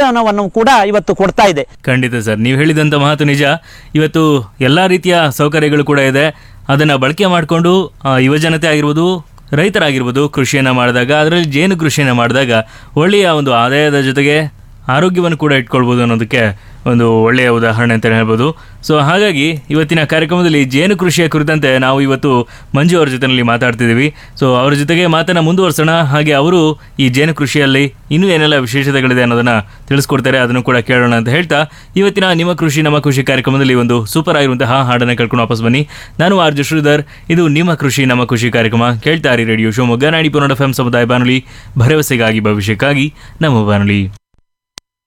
ಪ್ರಯೋಜನವನ್ನು ಕೂಡ ಇವತ್ತು ಕೊಡ್ತಾ ಇದೆ ಖಂಡಿತ ಸರ್ ನೀವು ಹೇಳಿದಂಥ ಮಾತು ನಿಜ ಇವತ್ತು ಎಲ್ಲ ರೀತಿಯ ಸೌಕರ್ಯಗಳು ಕೂಡ ಇದೆ ಅದನ್ನು ಬಳಕೆ ಮಾಡಿಕೊಂಡು ಯುವಜನತೆ ಆಗಿರ್ಬೋದು ರೈತರಾಗಿರ್ಬೋದು ಕೃಷಿಯನ್ನು ಮಾಡಿದಾಗ ಅದರಲ್ಲಿ ಜೇನು ಕೃಷಿಯನ್ನು ಮಾಡಿದಾಗ ಒಳ್ಳೆಯ ಒಂದು ಆದಾಯದ ಜೊತೆಗೆ ಆರೋಗ್ಯವನ್ನು ಕೂಡ ಇಟ್ಕೊಳ್ಬೋದು ಅನ್ನೋದಕ್ಕೆ ಒಂದು ಒಳ್ಳೆಯ ಉದಾಹರಣೆ ಅಂತ ಹೇಳ್ಬೋದು ಸೊ ಹಾಗಾಗಿ ಇವತ್ತಿನ ಕಾರ್ಯಕ್ರಮದಲ್ಲಿ ಜೇನು ಕೃಷಿಯ ಕುರಿತಂತೆ ನಾವು ಇವತ್ತು ಮಂಜು ಅವ್ರ ಜೊತೆಯಲ್ಲಿ ಮಾತಾಡ್ತಿದ್ದೀವಿ ಸೊ ಅವ್ರ ಜೊತೆಗೆ ಮಾತನ್ನು ಮುಂದುವರ್ಸೋಣ ಹಾಗೆ ಅವರು ಈ ಜೇನು ಕೃಷಿಯಲ್ಲಿ ಇನ್ನೂ ಏನೆಲ್ಲ ವಿಶೇಷತೆಗಳಿದೆ ಅನ್ನೋದನ್ನ ತಿಳಿಸ್ಕೊಡ್ತಾರೆ ಅದನ್ನು ಕೂಡ ಕೇಳೋಣ ಅಂತ ಹೇಳ್ತಾ ಇವತ್ತಿನ ನಿಮ್ಮ ಕೃಷಿ ನಮ್ಮ ಕೃಷಿ ಕಾರ್ಯಕ್ರಮದಲ್ಲಿ ಒಂದು ಸೂಪರ್ ಆಗಿರುವಂತಹ ಹಾಡನ್ನು ಕೇಳ್ಕೊಂಡು ವಾಪಸ್ ಬನ್ನಿ ನಾನು ಆರ್ ಜೆ ಶ್ರೀಧರ್ ಇದು ನಿಮ್ಮ ಕೃಷಿ ನಮ್ಮ ಕೃಷಿ ಕಾರ್ಯಕ್ರಮ ಕೇಳ್ತಾ ಇರಿ ರೇಡಿಯೋ ಶಿವಮೊಗ್ಗ ನಾಡಿ ಪುನಡ ಎಫ್ ಸಮುದಾಯ ಬಾನುಲಿ ಭರವಸೆಗಾಗಿ ಭವಿಷ್ಯಕ್ಕಾಗಿ ನಮ್ಮ ಬಾನುಲಿ